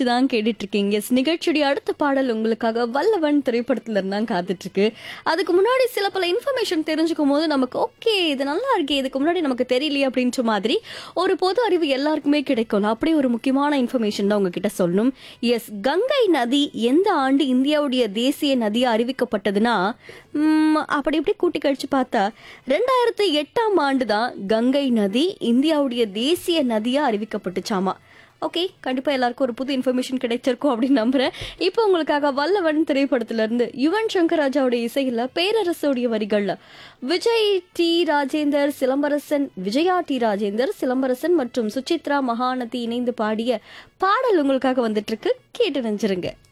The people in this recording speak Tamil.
நிகழ்ச்சி தான் கேட்டுட்டு இருக்கீங்க எஸ் நிகழ்ச்சியுடைய அடுத்த பாடல் உங்களுக்காக வல்லவன் திரைப்படத்துல இருந்தா காத்துட்டு இருக்கு அதுக்கு முன்னாடி சில பல இன்ஃபர்மேஷன் தெரிஞ்சுக்கும் போது நமக்கு ஓகே இது நல்லா இருக்கே இதுக்கு முன்னாடி நமக்கு தெரியலையே அப்படின்ற மாதிரி ஒரு பொது அறிவு எல்லாருக்குமே கிடைக்கும் அப்படி ஒரு முக்கியமான இன்ஃபர்மேஷன் தான் உங்ககிட்ட சொல்லணும் எஸ் கங்கை நதி எந்த ஆண்டு இந்தியாவுடைய தேசிய நதியா அறிவிக்கப்பட்டதுன்னா ம், அப்படி இப்படி கூட்டி கழிச்சு பார்த்தா ரெண்டாயிரத்தி எட்டாம் ஆண்டு தான் கங்கை நதி இந்தியாவுடைய தேசிய நதியா அறிவிக்கப்பட்டுச்சாமா ஓகே கண்டிப்பா எல்லாருக்கும் ஒரு புது இன்ஃபர்மேஷன் கிடைச்சிருக்கும் அப்படின்னு நம்புறேன் இப்போ உங்களுக்காக வல்லவன் திரைப்படத்துல இருந்து யுவன் சங்கர் ராஜாவுடைய இசையில பேரரசுடைய வரிகள்ல விஜய் டி ராஜேந்தர் சிலம்பரசன் விஜயா டி ராஜேந்தர் சிலம்பரசன் மற்றும் சுசித்ரா மகாநதி இணைந்து பாடிய பாடல் உங்களுக்காக வந்துட்டு இருக்கு கேட்டு நினைச்சிருங்க